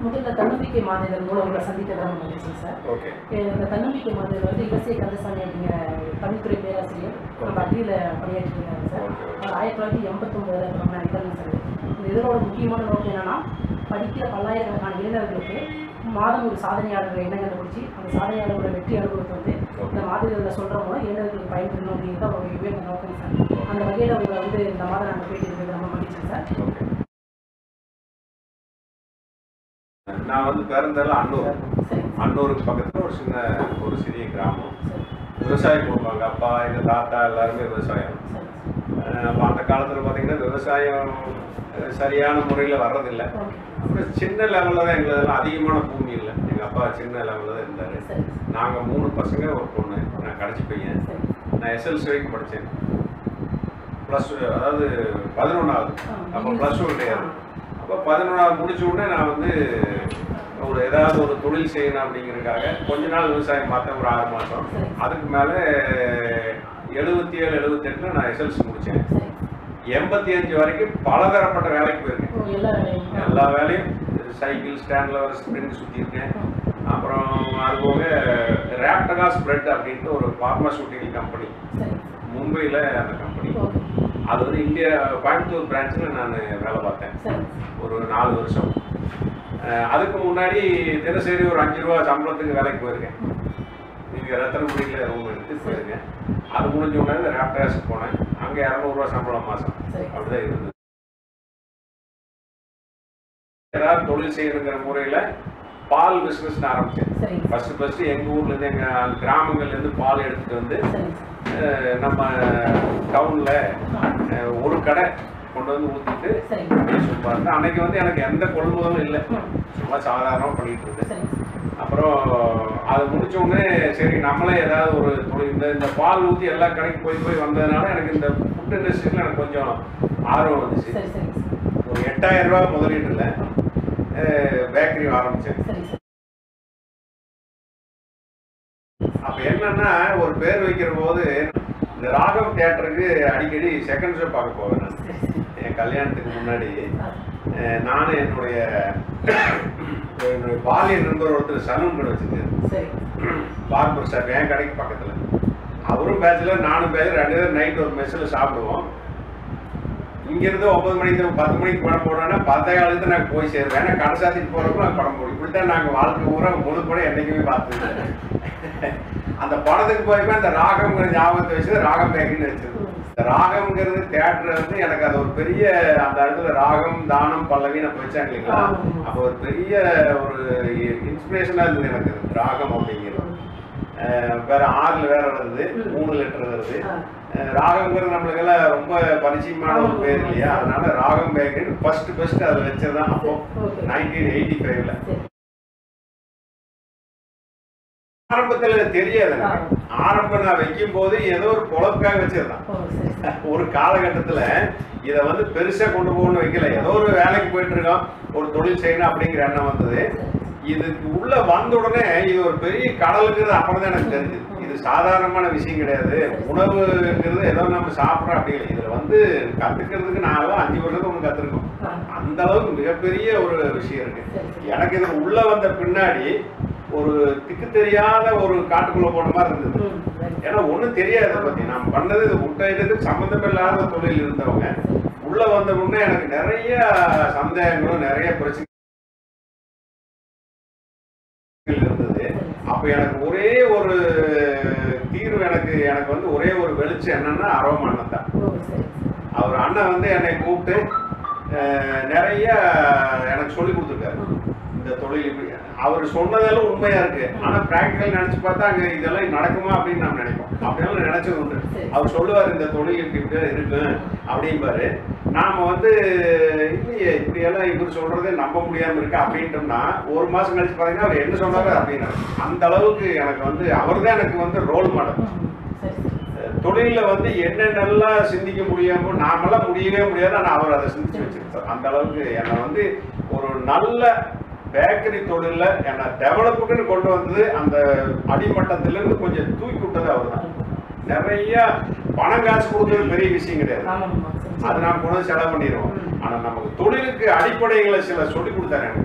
முதல்ல தன்னம்பிக்கை மாநிலம் மூலம் உங்களை சந்திக்கிறதா மகிழ்ச்சி சார் ஓகே அஹ் இந்த தன்னம்பிக்கை மாநிலம் வந்து இலசிய கந்தசாமி அப்படிங்கிற தமிழ்துறை பேராசிரியர் நம்ம அடியில் பணியாற்றிட்டு இருக்காங்க சார் ஓகே அவர் ஆயிரத்தி தொள்ளாயிரத்தி எண்பத்தொம்பதுல நம்ம நினைக்கிறேன் சார் இந்த இதனோட முக்கியமான நோக்கம் என்னன்னா படிக்கிற பல்லாயிரக்கணக்கான இளைஞர்களுக்கு மாதம் ஒரு சாதனையாளர்களை என்ன கண்டுபிடிச்சி அந்த சாதனையாளர்களோட வெற்றி அனுபவத்தை வந்து இந்த மாதிரிகளில் சொல்கிற மூலம் இளைஞர்களுக்கு பயன்படணும் அப்படிங்கிறது அவருடைய உயர்ந்த நோக்கம் சார் அந்த வகையில் உங்களை வந்து இந்த மாதம் நாங்கள் பேட்டி இருக்கிறது ரொம்ப மகிழ்ச்சி சார் ஓகே நான் வந்து பிறந்ததில் அன்னூர் சரி அன்னூருக்கு பக்கத்தில் ஒரு சின்ன ஒரு சிறிய கிராமம் சரி விவசாயம் போடுவாங்க அப்பா எங்கள் தாத்தா எல்லாருமே விவசாயம் சரி அஹ் அப்ப அந்த காலத்தில் பார்த்தீங்கன்னா விவசாயம் அஹ், சரியான முறையில் வர்றதில்லை ஓகே அப்புறம் சின்ன லெவலில் தான் எங்களதெல்லாம் அதிகமான பூமி இல்லை எங்கள் அப்பா சின்ன லெவலில் தான் இருந்தார் சரி நாங்கள் மூணு பசங்க ஒரு பொண்ணு நான் கடைசி பையன் சரி நான் எஸ்எல்சி வரைக்கும் படித்தேன் ப்ளஸ் அதாவது பதினொன்றாவது அப்போ ப்ளஸ் டூ கிடையாது அப்போ பதினொன்றாவது முடிச்ச உடனே நான் வந்து ஒரு ஏதாவது ஒரு தொழில் செய்யணும் அப்படிங்கிறதுக்காக கொஞ்ச நாள் விவசாயம் பார்த்தேன் ஒரு ஆறு மாதம் சரி அதுக்கு மேலே எழுபத்தி ஏழு எழுபத்தெட்டில் நான் எஸ்எல்சி முடித்தேன் சரி எண்பத்தி அஞ்சு வரைக்கும் பலதரப்பட்ட வேலைக்கு போயிருக்கேன் ஓ, எல்லா வேலையும் எல்லா வேலையும் சைக்கிள் ஸ்டாண்டில் வர ஸ்ப்ரிண்ட் சுற்றிருக்கேன் அப்புறம் அது போக ரேப்டகா ஸ்ப்ரெட் அப்படின்ட்டு ஒரு பார்மாசூட்டிக்கல் கம்பெனி சரி மும்பையில் அந்த கம்பெனி ஓகே அது வந்து இந்தியா கோயம்புத்தூர் பிரான்ச்சில் நான் வேலை பார்த்தேன் சரி ஒரு நாலு வருஷம் அஹ் அதுக்கு முன்னாடி தினசரி ஒரு அஞ்சு ரூபா சம்பளத்துக்கு வேலைக்கு போயிருக்கேன் நீங்கள் ரத்தனபுரியில் ரூம் எடுத்து போயிருக்கேன் அது முடிஞ்ச உடனே இந்த ரேப்டகாஸுக்கு போனேன் அங்கே இரநூறுவா சம்பளம் மாதம் சரி அப்படிதான் இருந்தது ஏதாவது தொழில் செய்யணுங்கிற முறையில் பால் பிஸ்னஸ் ஆரம்பித்தேன் சரி ஃபர்ஸ்ட் ஃபர்ஸ்ட் எங்கள் ஊர்லேருந்து எங்கள் கிராமங்கள்லேருந்து பால் எடுத்துகிட்டு வந்து சரி அஹ் நம்ம டவுனில் ஒரு கடை கொண்டு வந்து ஊற்றிட்டு சரி சும்மா இருந்தேன் அன்னைக்கு வந்து எனக்கு எந்த கொள்முதலும் இல்லை ம். சும்மா சாதாரணமாக பண்ணிட்டு இருந்தேன் சரி அப்புறம் அது முடிச்ச உடனே சரி நம்மளே ஏதாவது ஒரு தொழில் இந்த இந்த பால் ஊற்றி எல்லா கடைக்கு போய் போய் வந்ததுனால எனக்கு இந்த ஃபுட் இண்டஸ்ட்ரியில் எனக்கு கொஞ்சம் ஆர்வம் வந்துச்சு சரி சரி ஒரு எட்டாயிரம் ரூபாய் முதலீட்டுல பேக்கரி ஆரம்பிச்சேன் சரி சரி அப்ப என்னன்னா ஒரு பேர் வைக்கிற போது இந்த ராகம் தியேட்டருக்கு அடிக்கடி செகண்ட் ஷோ பார்க்க போவேன் நான் சரி சரி என் கல்யாணத்துக்கு முன்னாடி ஆ, அஹ், நானும் என்னுடைய என்னுடைய பாலிய நண்பர் ஒருத்தர் சலூன் கடை வச்சிருக்காரு சரி பார்பர் ஷாப் என் கடைக்கு பக்கத்துல அவரும் பேச்சுலர் நானும் பேச்சுலர் ரெண்டு பேரும் நைட் ஒரு மெஸ்ஸில் சாப்பிடுவோம் இங்கிருந்து ஒன்பது மணிக்கு பத்து மணிக்கு படம் போடுறோன்னா பத்தே காலத்து நாங்கள் போய் சேருவோம் ஏன்னா கடை சாத்திட்டு போகிறப்ப நாங்கள் படம் போடுவோம் இப்படித்தான் நாங்கள் வாழ்க்கை பூரா முழு படம் என்றைக்குமே பார்த்தது இல்லை. அந்த படத்துக்கு போய் அந்த ராகம்ங்கிற ஞாபகத்தை வச்சு ராகம் பேக்கின்னு வச்சிருக்கோம் இந்த ராகம்ங்கிறது தேட்டர் வந்து எனக்கு அது ஒரு பெரிய அந்த இடத்துல ராகம் தானம் பல்லவின்னு அப்போ வச்சாங்க இல்லைங்களா ஆமா. அப்போ ஒரு பெரிய ஒரு இன்ஸ்பிரேஷனாக இருந்தது எனக்கு அது ராகம் அப்படிங்கிறது அஹ் வேற ஆறுல வேற வருது ம். மூணு லெட்டர் வருது ஆ, அஹ் ராகம்ங்கிறது நம்மளுக்கு எல்லாம் ரொம்ப பரிச்சயமான ஒரு பேர் இல்லையா அதனால ராகம் பேக்கரி ஃபர்ஸ்ட் ஃபர்ஸ்ட் அதை வச்சதுதான் அப்போ ஓகே நைன்டீன் எயிட்டி ஃபைவ்ல சரி ஆரம்பத்துல இது தெரியாது எனக்கு ஆரம்பம் நான் வைக்கும் போது ஏதோ ஒரு பொழப்புக்காக வச்சிருந்தான் ஓ சரி சரி ஒரு காலகட்டத்துல இதை வந்து பெருசா கொண்டு போகணும்னு வைக்கல ஏதோ ஒரு வேலைக்கு போயிட்டு இருக்கோம் ஒரு தொழில் செய்யணும் அப்படிங்கிற எண்ணம் வந்தது இதுக்கு உள்ள வந்த உடனே இது ஒரு பெரிய கடலுங்கிறது அப்புறம் தான் எனக்கு தெரிஞ்சது இது சாதாரணமான விஷயம் கிடையாது உணவுங்கிறது ஏதோ நம்ம சாப்பிட்றோம் அப்படி இல்லை இதுல வந்து கத்துக்கிறதுக்கு நான்லாம் அஞ்சு வருஷத்துக்கு ஒன்று கத்துருக்கோம் ஆ, அந்த அளவுக்கு மிகப்பெரிய ஒரு விஷயம் இருக்கு சரி சரி எனக்கு இது உள்ள வந்த பின்னாடி ஒரு திக்கு தெரியாத ஒரு காட்டுக்குள்ள போன மாதிரி இருந்தது ம், சரி. ஏன்னா ஒண்ணும் தெரியாது இதை பத்தி நம்ம பண்ணது இது முட்டையிட்டதுக்கு சம்மந்தம் இல்லாத தொழில் இருந்தவங்க உள்ள வந்த உடனே எனக்கு நிறைய சந்தேகங்களும் நிறைய பிரச்சனைகள் இருந்தது அப்ப எனக்கு ஒரே ஒரு தீர்வு எனக்கு எனக்கு வந்து ஒரே ஒரு வெளிச்சம் என்னன்னா அரோமா அண்ணன் தான் ஓ சரி அவர் அண்ணன் வந்து என்னை கூப்பிட்டு அஹ், நிறைய எனக்கு சொல்லி கொடுத்துருக்காரு ம், இந்த தொழில் இப்படி அவர் சொன்னதெல்லாம் உண்மையா இருக்கு ஆனா பிராக்டிக்கல் நினைச்சு பார்த்தா அங்க இதெல்லாம் நடக்குமா அப்படின்னு நம்ம நினைப்போம் அப்படியெல்லாம் நினைச்சது உண்டு சரி. அவர் சொல்லுவார் இந்த தொழில் இப்படி இப்படி இருக்கு அப்படிம்பாரு நாம வந்து இல்லையே இப்படியெல்லாம் இவர் சொல்றதே நம்ப முடியாம இருக்கு அப்படின்ட்டோம்னா ஒரு மாசம் கழிச்சு பாத்தீங்கன்னா அவர் என்ன சொன்னாரு அப்படின்னு அந்த அளவுக்கு எனக்கு வந்து அவர் தான் எனக்கு வந்து ரோல் மாடல் ம், சரி சரி தொழில வந்து என்னென்னலாம் சிந்திக்க முடியாமோ நாமெல்லாம் முடியவே முடியாது ஆனா அவர் அதை சிந்திச்சு வச்சிருக்கார் அந்த அளவுக்கு என்னை வந்து ஒரு நல்ல பேக்கரி தொழில என்னை டெவலப்புக்குன்னு கொண்டு வந்தது அந்த அடிமட்டத்திலிருந்து கொஞ்சம் தூக்கி விட்டது அவர் தான் நிறைய பணம் காசு கொடுத்தது பெரிய விஷயம் கிடையாது ஆமாம்மா சரி அது நாம் கொண்டு வந்து செலவு பண்ணிடுவோம் ம். ஆனா நமக்கு தொழிலுக்கு அடிப்படைகளை சில சொல்லி கொடுத்தாரு எனக்கு இப்படி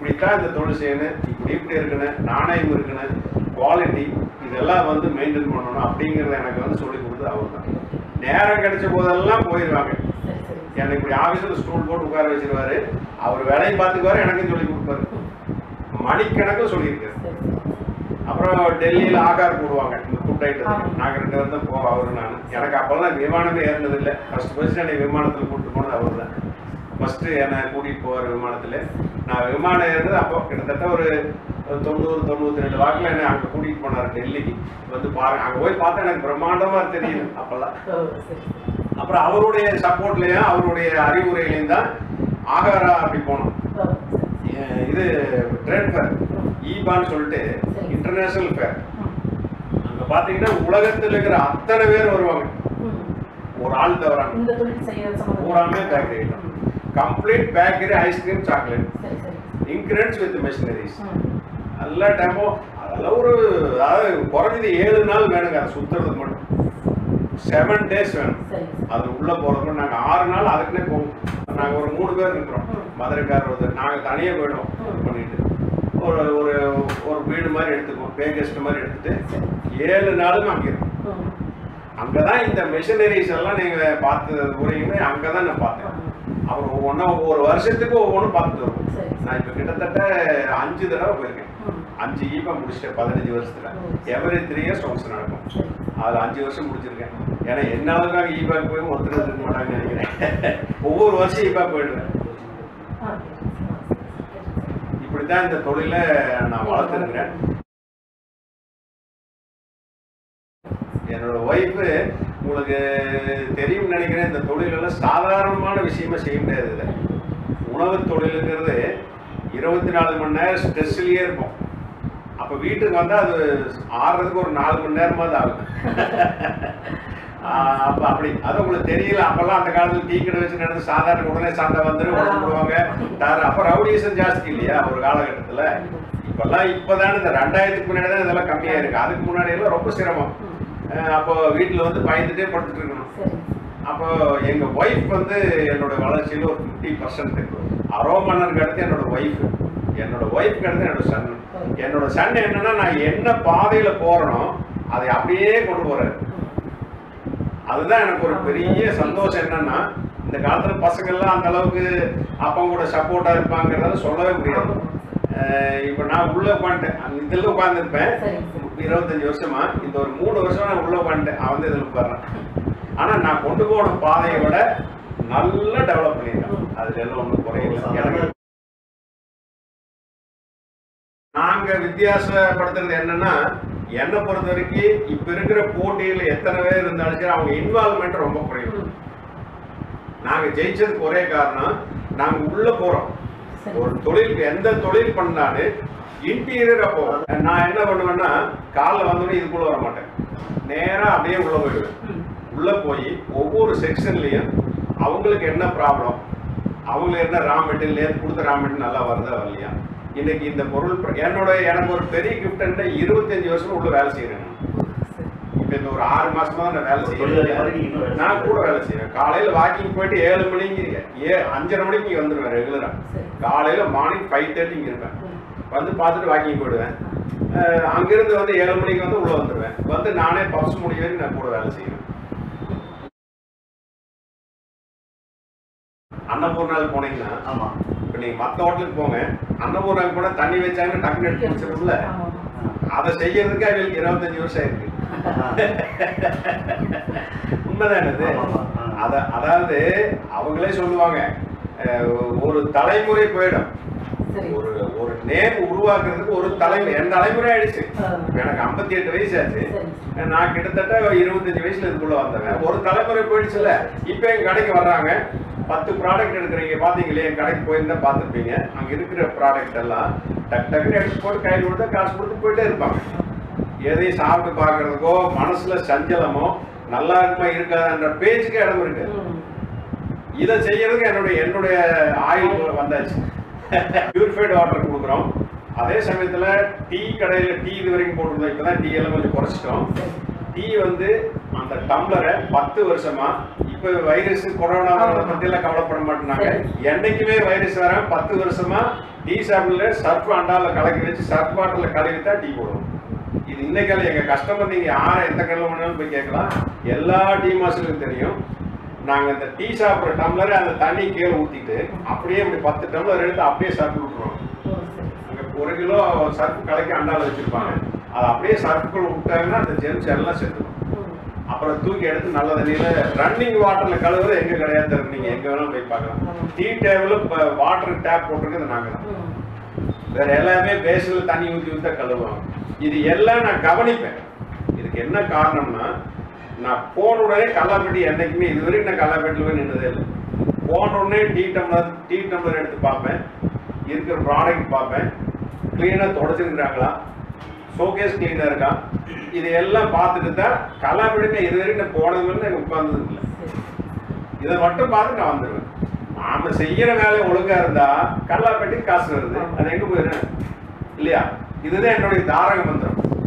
இப்படித்தான் இந்த தொழில் செய்யணும் இப்படி இப்படி இருக்கணும் நாணயம் இருக்கணும் குவாலிட்டி இதெல்லாம் வந்து மெயின்டைன் பண்ணணும் அப்படிங்கிறத எனக்கு வந்து சொல்லி கொடுத்தது அவர் தான் நேரம் கிடைச்ச போதெல்லாம் போயிடுவாங்க சரி சரி எனக்கு இப்படி ஆஃபீஸில் ஸ்டூல் போட்டு உட்கார வச்சிருவாரு அவர் வேலையை பார்த்துக்குவாரு எனக்கும் சொல்லி கொடுப்பாரு மணிக்கணக்கில் சொல்லியிருக்காரு சரி சரி அப்புறம் டெல்லியில் ஆகார் போடுவாங்க இந்த ஃபுட் ஐட்டம் ஆமா. நாங்கள் ரெண்டு பேரும் தான் போவோம் அவரு நான் எனக்கு அப்போல்லாம் விமானமே ஏறினது இல்லை ஃபர்ஸ்ட் ஃபர்ஸ்ட் என்னை விமானத்தில் கூப்பிட்டு போனது அவர் தான் ஃபஸ்ட்டு என்னை கூட்டிகிட்டு போவார் விமானத்தில் நான் விமானம் ஏறினது அப்போ கிட்டத்தட்ட ஒரு ஒரு தொண்ணூறு தொண்ணூற்றி ரெண்டு வாக்கில் என்னை அங்கே கூட்டிகிட்டு போனார் டெல்லிக்கு வந்து பாருங்க அங்கே போய் பார்த்தா எனக்கு பிரம்மாண்டமாக தெரியுது அப்போல்லாம் ஓ சரி அப்புறம் அவருடைய சப்போர்ட்லேயும் அவருடைய அறிவுரையிலையும் தான் ஆகாரா அப்படி போனோம் ஓ சரி அஹ் இது ட்ரேட் ஃபேர் ஈபான்னு சொல்லிட்டு சரி. இன்டர்நேஷனல் ஃபேர் ம். அங்க பாத்தீங்கன்னா உலகத்தில் இருக்கிற அத்தனை பேர் வருவாங்க ம். ஒரு ஆள் தவறாங்க இந்த தொழில் செய்ய பூராமே bakery item complete bakery ice cream chocolate சரி சரி இன்கிரியன்ஸ் வித் மெஷினரிஸ் ம். நல்ல டைமோ அதெல்லாம் ஒரு அதாவது குறைஞ்சது ஏழு நாள் வேணுங்க அதை சுத்துறதுக்கு மட்டும் செவன் டேஸ் வேணும் சரி அது உள்ள போறதுக்கு நாங்க ஆறு நாள் அதுக்குன்னே போவோம் நாங்க ஒரு மூணு பேர் இருக்கிறோம் ம். மதுரைக்காரர் ஒருத்தர் நாங்க தனியா போயிடுவோம் ம். பண்ணிட்டு ஒரு ஒரு ஒரு வீடு மாதிரி எடுத்துக்குவோம் பே கெஸ்ட் மாதிரி எடுத்துட்டு சரி ஏழு நாளும் அங்கே இருக்கும் ம். அங்கதான் இந்த மிஷனரிஸ் எல்லாம் நீங்க பார்த்து உரையுமே அங்கதான் நான் பார்த்தேன் அவர் ஒவ்வொன்றா ஒவ்வொரு வருஷத்துக்கு ஒவ்வொன்றும் பார்த்துட்டு வருவோம் சரி நான் இப்போ கிட்டத்தட்ட அஞ்சு தடவை போயிருக்கேன் ம். அஞ்சு ஈப்பா முடிச்சிட்டேன் பதினஞ்சு வருஷத்துல ம். எவரி த்ரீ இயர்ஸ் ஃபங்க்ஷன் நடக்கும் சரி அதில் அஞ்சு வருஷம் முடிச்சிருக்கேன் ஏன்னா என்ன அளவுக்காக ஈபாக் போய் ஒருத்தர் இருக்க மாட்டாங்கன்னு நினைக்கிறேன் ஒவ்வொரு வருஷம் ஈபாக் போயிடுவேன் ஆ சரி சரி இப்படித்தான் இந்த தொழிலை நான் வளர்த்துருக்கிறேன் என்னோட ஒய்ஃபு உங்களுக்கு தெரியும் நினைக்கிறேன் இந்த தொழிலெல்லாம் சாதாரணமான விஷயமா செய்ய முடியாது இதை உணவு தொழிலுங்கிறது இருபத்தி நாலு மணி நேரம் ஸ்ட்ரெஸ்லயே இருக்கும் அப்போ வீட்டுக்கு வந்தால் அது ஆறுறதுக்கு ஒரு நாலு மணி நேரமாவது ஆகும் ஆஹ் அப்ப அப்படி அது உங்களுக்கு தெரியல அப்பெல்லாம் அந்த காலத்துல டீ கடை வச்சு நடந்து சாதாரண உடனே சண்டை வந்துடும் உடனே போடுவாங்க தார அப்ப ரவுடிசம் ஜாஸ்தி இல்லையா ஒரு காலகட்டத்துல இப்பெல்லாம் இப்பதானே இந்த ரெண்டாயிரத்துக்கு முன்னாடி தான் இதெல்லாம் கம்மியா இருக்கு அதுக்கு முன்னாடி எல்லாம் ரொம்ப சிரமம் அஹ் அப்போ வீட்டுல வந்து பயந்துட்டே படுத்துட்டு இருக்கணும் சரி அப்போ எங்க ஒய்ஃப் வந்து என்னோட வளர்ச்சியில ஒரு ஃபிஃப்டி பர்சன்ட் அரோமன்னருக்கு அடுத்து என்னோட ஒய்ஃப் என்னோட ஒய்ஃப்க்கு அடுத்து என்னோட சன் என்னோட சன் என்னன்னா நான் என்ன பாதையில போறேனோ அதை அப்படியே கொண்டு போறேன் அதுதான் எனக்கு ஒரு பெரிய சந்தோஷம் என்னன்னா இந்த காலத்துல பசங்க எல்லாம் அந்த அளவுக்கு அப்பா கூட சப்போர்ட்டா இருப்பாங்கிறதால சொல்லவே முடியாது அஹ் இப்ப நான் உள்ள உட்காந்துட்டேன் அந்த இதுல உட்காந்துருப்பேன் சரி சரி இருபத்தஞ்சு வருஷமா இந்த ஒரு மூணு வருஷமா நான் உள்ள உட்காந்துட்டேன் அவன் வந்து இதுல உட்கார்றான் ஆனா நான் கொண்டு போன பாதையை விட நல்லா டெவலப் பண்ணியிருக்கேன் அதுல எல்லாம் ஒண்ணும் குறையில எனக்கு நாங்க வித்தியாசப்படுத்துறது என்னன்னா என்னை பொறுத்த வரைக்கும் இப்ப இருக்கிற போட்டியில எத்தனை பேர் இருந்தாலும் சரி அவங்க இன்வால்மெண்ட் ரொம்ப குறையும் ம். நாங்க ஜெயிச்சதுக்கு ஒரே காரணம் நாங்க உள்ள போறோம் சரி ஒரு தொழில் எந்த தொழில் பண்ணாலும் இன்டீரியர் அப்போ நான் என்ன பண்ணுவேன்னா காலைல வந்தோடனே இதுக்குள்ள வர மாட்டேன் நேரா அப்படியே உள்ள போயிடுவேன் ம். உள்ள போய் ஒவ்வொரு செக்ஷன்லயும் அவங்களுக்கு என்ன ப்ராப்ளம் அவங்களுக்கு என்ன ரா மெட்டீரியல் நேற்று கொடுத்த ரா மெட்டீரியல் நல்லா வருதா வரலையா இன்னைக்கு இந்த பொருள் பிர- என்னோட எனக்கு ஒரு பெரிய கிஃப்ட் இருபத்தஞ்சு வருஷம் உள்ள வேலை செய்யறேன் நான். சரி இப்ப இந்த ஒரு ஆறு மாசமா தான் நான் வேலை தொழிலாளி மாதிரி செய்யறேன் இன்னும் வேலை நான் கூட செய்யறீங்க. வேலை செய்யறேன் காலையில வாக்கிங் போயிட்டு ஏழு மணிக்கு ஏ அஞ்சரை மணிக்கு இங்க வந்துடுவேன் ரெகுலரா சரி காலையில மார்னிங் ஃபைவ் தேர்ட்டி இங்க இருப்பேன் ம். வந்து பார்த்துட்டு வாக்கிங் போயிடுவேன் அஹ் அங்கிருந்து வந்து ஏழு மணிக்கு வந்து உள்ள வந்துடுவேன் வந்து நானே பப்ஸ் முடிய வரைக்கும் நான் கூட வேலை செய்வேன் அன்னபூர்ணாவில் போனீங்கன்னா ஆமா இப்போ நீங்க மற்ற ஹோட்டலுக்கு போங்க அன்னபூர்ணாவுக்கு கூட தண்ணி வச்சாங்க டக்குனு எடுத்து குடிச்சிரும்ல ஆமா, ஆமா. அதை செய்யறதுக்கு அவங்களுக்கு இருபத்தஞ்சு வருஷம் ஆயிருக்கு உண்மைதானே இது ஆமா, ஆமா. ஆ. அத அதாவது அவங்களே சொல்லுவாங்க அஹ் ஒரு தலைமுறை போயிடும் சரி ஒரு ஒரு நேம் உருவாக்குறதுக்கு ஒரு தலைமுறை என் தலைமுறை ஆயிடுச்சு ஆ. இப்ப எனக்கு 58 எட்டு வயசு ஆச்சு சரி நான் கிட்டத்தட்ட இருபத்தஞ்சு வயசுல இதுக்குள்ள வந்தவன் ஒரு தலைமுறை போயிடுச்சுல இப்ப எங்க கடைக்கு வர்றாங்க பத்து ப்ராடக்ட் எடுக்கிறீங்க பாத்தீங்களே என் கடைக்கு போயிருந்தா பார்த்துருப்பீங்க அங்க இருக்கிற ப்ராடக்ட் எல்லாம் டக் டக்குன்னு எடுத்து போட்டு கையில் கொடுத்தா காசு கொடுத்து போயிட்டே இருப்பாங்க எதையும் சாப்பிட்டு பார்க்கறதுக்கோ மனசுல சஞ்சலமோ நல்லா இருக்குமா இருக்காதுன்ற பேச்சுக்கு இடம் இருக்கு ம். இதை செய்யறதுக்கு என்னுடைய என்னுடைய ஆயில் வந்தாச்சு பியூரிஃபைடு வாட்டர் கொடுக்குறோம் அதே சமயத்துல டீ கடையில டீ இது வரைக்கும் போட்டிருந்தோம் இப்பதான் டீ எல்லாம் கொஞ்சம் குறைச்சிட்டோம் சரி டீ வந்து அந்த டம்ளரை பத்து வருஷமா இப்ப வைரஸ் கொரோனா பத்தி எல்லாம் கவலைப்பட மாட்டாங்க என்னைக்குமே வைரஸ் வர பத்து வருஷமா டீ ஷாப்ல சர்ஃப் அண்டால கலக்கி வச்சு சர்ஃப் பாட்டில் கழுவி தான் டீ போடுவோம் இது இன்னைக்கு எங்க கஸ்டமர் நீங்க யாரை எந்த கடையில் வேணாலும் போய் கேட்கலாம் எல்லா டீ மாஸ்டருக்கும் தெரியும் நாங்க இந்த டீ சாப்பிட்ற டம்ளர் அந்த தண்ணி கீழே ஊத்திட்டு அப்படியே இப்படி பத்து டம்ளர் எடுத்து அப்படியே சர்ஃப் விட்டுருவோம் ஓ சரி அங்க ஒரு கிலோ சர்ஃப் கலக்கி அண்டால வச்சிருப்பாங்க அது அப்படியே சர்ஃபுக்குள்ள விட்டாங்கன்னா அந்த ஜெம்ஸ் எல்லாம் செத்துடும் ம். அப்புறம் தூக்கி எடுத்து நல்ல தண்ணியில ரன்னிங் வாட்டர்ல கழுவுறது எங்க கிடையாது தெரியும். நீங்க எங்க வேணாலும் போய் பார்க்கலாம் டீ டேபிள் வாட்டர் டேப் போட்டிருக்கிறது நாங்க தான் ம். வேற எல்லாமே பேஸ்ல தண்ணி ஊத்தி ஊத்த கழுவுவாங்க இது எல்லாம் நான் கவனிப்பேன் இதுக்கு என்ன காரணம்னா நான் போன உடனே கல்லாப்பெட்டி என்னைக்குமே இது வரைக்கும் நான் கல்லாப்பெட்டில போய் நின்றதே இல்லை போன உடனே டீ டம்ளர் டீ டம்ளர் எடுத்து பார்ப்பேன் இருக்கிற ப்ராடக்ட் பார்ப்பேன் க்ளீனாக தொடச்சிருக்கிறாங்களா ஷோகேஸ் க்ளீனாக இருக்கா இது எல்லாம் பார்த்துட்டு தான் கல்லாப்பெட்டி இது வரைக்கும் நான் போனது வந்து எனக்கு உட்கார்ந்தது இல்லை சரி இதை மட்டும் பார்த்து நான் வந்துடுவேன் நாம செய்யற வேலை ஒழுங்கா இருந்தா கல்லாப்பேட்டி காசு வருது அது எங்க போயிடும் இல்லையா இதுதான் என்னுடைய தாரக மந்திரம்